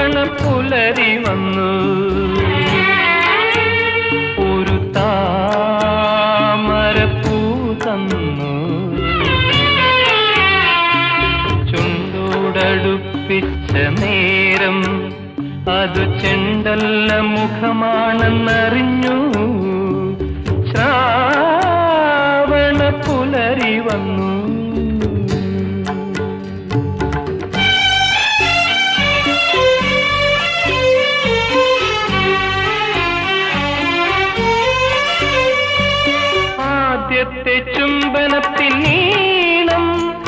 പുലരി വന്നു ഒരു താമരപ്പൂ തന്നു ചുണ്ടോടടുപ്പിച്ച നേരം അത് ചെണ്ടല്ല മുഖമാണെന്നറിഞ്ഞു ശ്രാവണ പുലരി വന്നു ആദ്യത്തെ ചുംബനത്തിൻ നീളം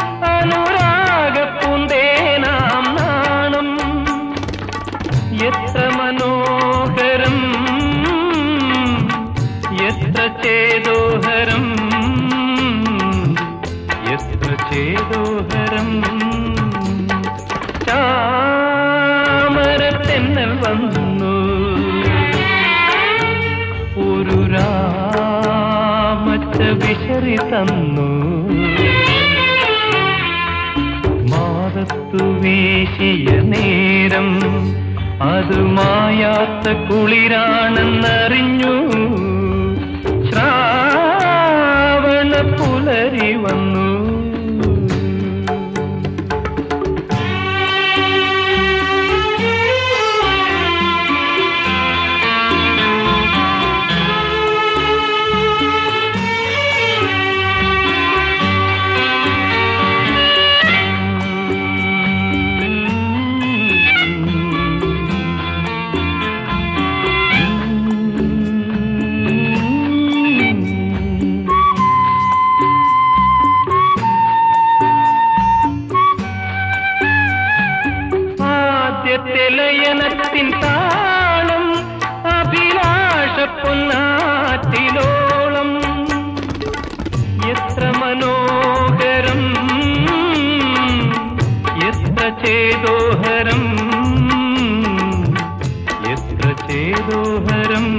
അനുരാഗപ്പൂന്തേനാം നാണം എത്ര മനോഹരം എത്ര ചേതോഹരം എത്ര ചേതോഹരം ചാമരത്തെന്നൽ വന്നു ഒരു രാമച്ച വിശറി തന്നു മാറത്തു വീശിയ നേരം അത് മായാത്ത കുളിരാണെന്നറിഞ്ഞു ശ്രാവണ പുലരി വന്നു ആദ്യത്തെ ലയനത്തിൻ താളം അഭിലാഷ പൊന്നാറ്റിലോളം എത്ര മനോഹരം എത്ര ചേതോഹരം എത്ര ചേതോഹരം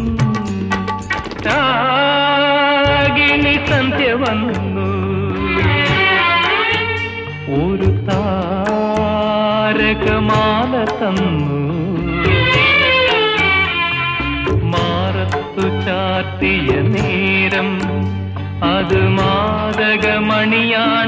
രാഗിണി സന്ധ്യ വന്നു ഒരു താരകമാല തന്നു മാറത്തു ചാത്തിയ നേരം അത് മാതകമണിയായി